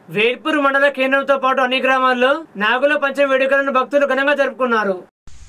వేల్పూర్ మండల కేంద్రంతో పాటు అన్ని గ్రామాల్లో నాగుల పంచమి వేడుకలను భక్తులు ఘనంగా జరుపుకున్నారు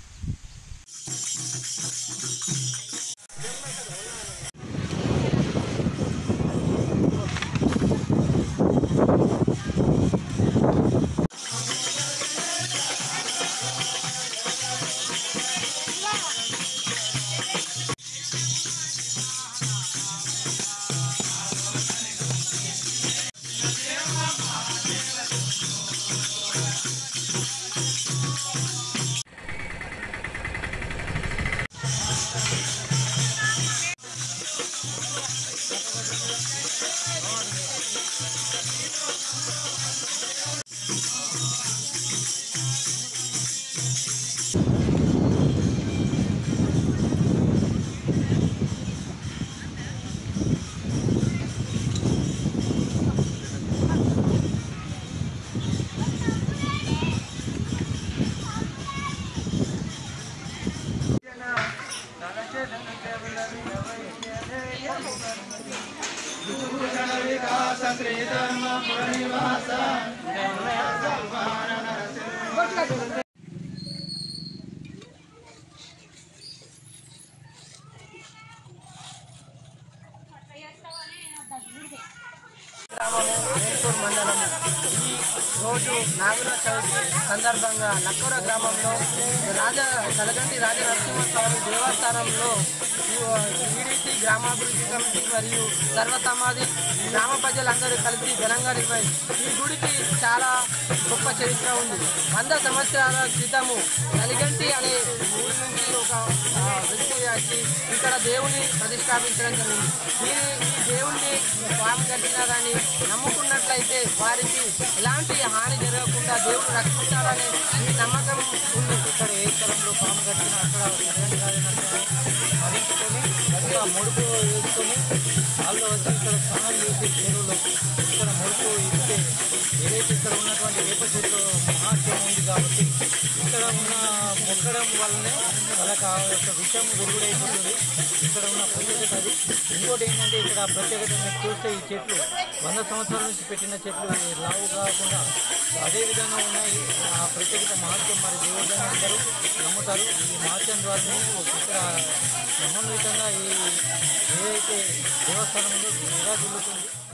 వేల్పూర్ మండలం ఈ రోజు నాగుల చవితి సందర్భంగా నక్కూర గ్రామంలో రాజ కలగంటి రాజ నరసింహస్వామి దేవస్థానంలో టీడీపీ గ్రామాభివృద్ధి కమిటీ మరియు సర్వసమాధి గ్రామ ప్రజలందరూ కలిసి ఘనంగా నిర్వహి ఈ గుడికి చాలా గొప్ప చరిత్ర ఉంది వంద సంవత్సరాల క్రితము కలిగంటి అనే ఊరి నుంచి ఒక ఆ, వ్యక్తి వచ్చి ఇక్కడ దేవుని ప్రతిష్టాపించడం జరిగింది ఈ ఈ దేవుణ్ణి స్వామి కట్టినారని నమ్ముకున్నట్లయితే వారికి ఎలాంటి హాని జరగకుండా దేవుడు రక్షించాలనే ఈ నమ్మకం ఉంది ఇక్కడ ఏ స్థలంలో పాము కట్టినా అక్కడ జగన్ గారినట్టు మరించుకొని మంచిగా ముడుపు వేసుకొని వాళ్ళు వచ్చి ఇక్కడ స్నానం చేసి చెరువులో ఇక్కడ ముడుపు ఇస్తే ఏదైతే ఇక్కడ ఉన్నటువంటి వేప చెట్లు మహాత్యం ఉంది కాబట్టి ఇక్కడ ఉన్న మొక్కడం వల్లనే వాళ్ళకి ఆ యొక్క విషయం వెలుగుడైపోతుంది ఇక్కడ ఉన్న ప్రత్యేకత అది ఇంకోటి ఏంటంటే ఇక్కడ ప్రత్యేకత మీరు చూస్తే ఈ చెట్లు వంద సంవత్సరాల నుంచి పెట్టిన చెట్లు లావు కాకుండా అదే విధంగా ఉన్నాయి ఆ ప్రత్యేకత మహత్యం మరి దేవుడిని అందరూ నమ్ముతారు ఈ మహత్యం ద్వారానే ఇక్కడ సమన్వితంగా ఈ ఏదైతే దేవస్థానం ఉందో విరాజిల్లుతుంది